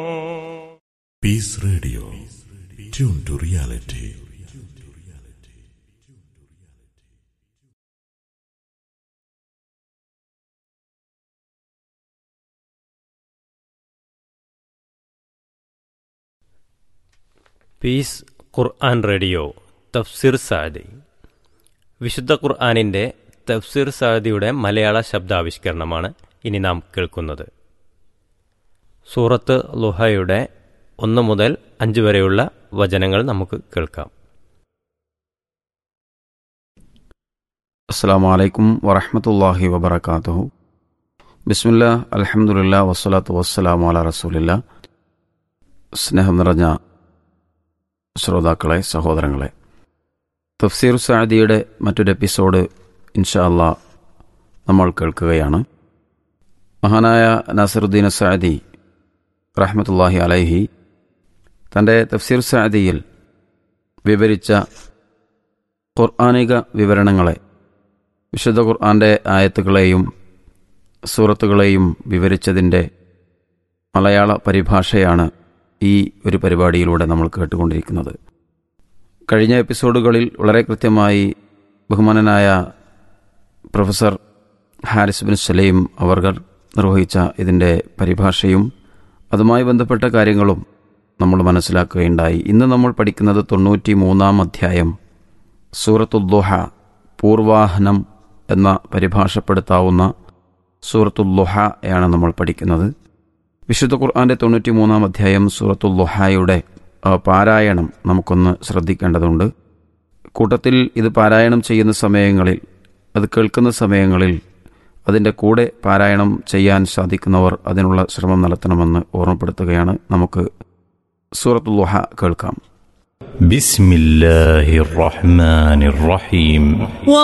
Peace Radio. Tune to reality. Peace Quran radio തഫ്സിർ സാദി വിശുദ്ധ ഖുർആാനിൻ്റെ തഫ്സിർ സാദിയുടെ മലയാള ശബ്ദാവിഷ്കരണമാണ് ഇനി നാം കേൾക്കുന്നത് സൂറത്ത് ലുഹയുടെ ഒന്ന് മുതൽ അഞ്ച് വരെയുള്ള വചനങ്ങൾ നമുക്ക് കേൾക്കാം അസ്സാം വലൈക്കും വറഹമത്തല്ലാഹി വബർക്കാത്തുഹു ബിസ്മില്ല അലഹമുല്ല വസ്സലാത്തു വസ്സലാമു അല റസൂലില്ല സ്നേഹം നിറഞ്ഞ ശ്രോതാക്കളെ സഹോദരങ്ങളെ തഫ്സീർ സാദിയുടെ മറ്റൊരു എപ്പിസോഡ് ഇൻഷാ അല്ലാ നമ്മൾ കേൾക്കുകയാണ് മഹാനായ നസറുദ്ദീൻ സാദി റഹ്മത്തുല്ലാഹി അലൈഹി തൻ്റെ തഫ്സീർ സാദിയിൽ വിവരിച്ച ഖുർആാനിക വിവരണങ്ങളെ വിശുദ്ധ ഖുർആന്റെ ആയത്തുകളെയും സൂറത്തുകളെയും വിവരിച്ചതിൻ്റെ മലയാള പരിഭാഷയാണ് ഈ ഒരു പരിപാടിയിലൂടെ നമ്മൾ കേട്ടുകൊണ്ടിരിക്കുന്നത് കഴിഞ്ഞ എപ്പിസോഡുകളിൽ വളരെ കൃത്യമായി ബഹുമാനനായ പ്രൊഫസർ ഹാരിസ് ബിൻ സലീം അവർ നിർവഹിച്ച ഇതിൻ്റെ പരിഭാഷയും അതുമായി ബന്ധപ്പെട്ട കാര്യങ്ങളും നമ്മൾ മനസ്സിലാക്കുകയുണ്ടായി ഇന്ന് നമ്മൾ പഠിക്കുന്നത് തൊണ്ണൂറ്റി മൂന്നാം അധ്യായം സൂറത്തുദ്ദുഹ പൂർവാഹനം എന്ന പരിഭാഷപ്പെടുത്താവുന്ന സൂറത്തുല്ലുഹയാണ് നമ്മൾ പഠിക്കുന്നത് വിശുദ്ധ ഖുർആന്റെ തൊണ്ണൂറ്റി മൂന്നാം അധ്യായം സൂറത്തുല്ലുഹായുടെ പാരായണം നമുക്കൊന്ന് ശ്രദ്ധിക്കേണ്ടതുണ്ട് കൂട്ടത്തിൽ ഇത് പാരായണം ചെയ്യുന്ന സമയങ്ങളിൽ അത് കേൾക്കുന്ന സമയങ്ങളിൽ അതിൻ്റെ കൂടെ പാരായണം ചെയ്യാൻ സാധിക്കുന്നവർ അതിനുള്ള ശ്രമം നടത്തണമെന്ന് ഓർമ്മപ്പെടുത്തുകയാണ് നമുക്ക് സൂറത്തുല്ലുഹ കേൾക്കാം بسم الله الرحمن الرحيم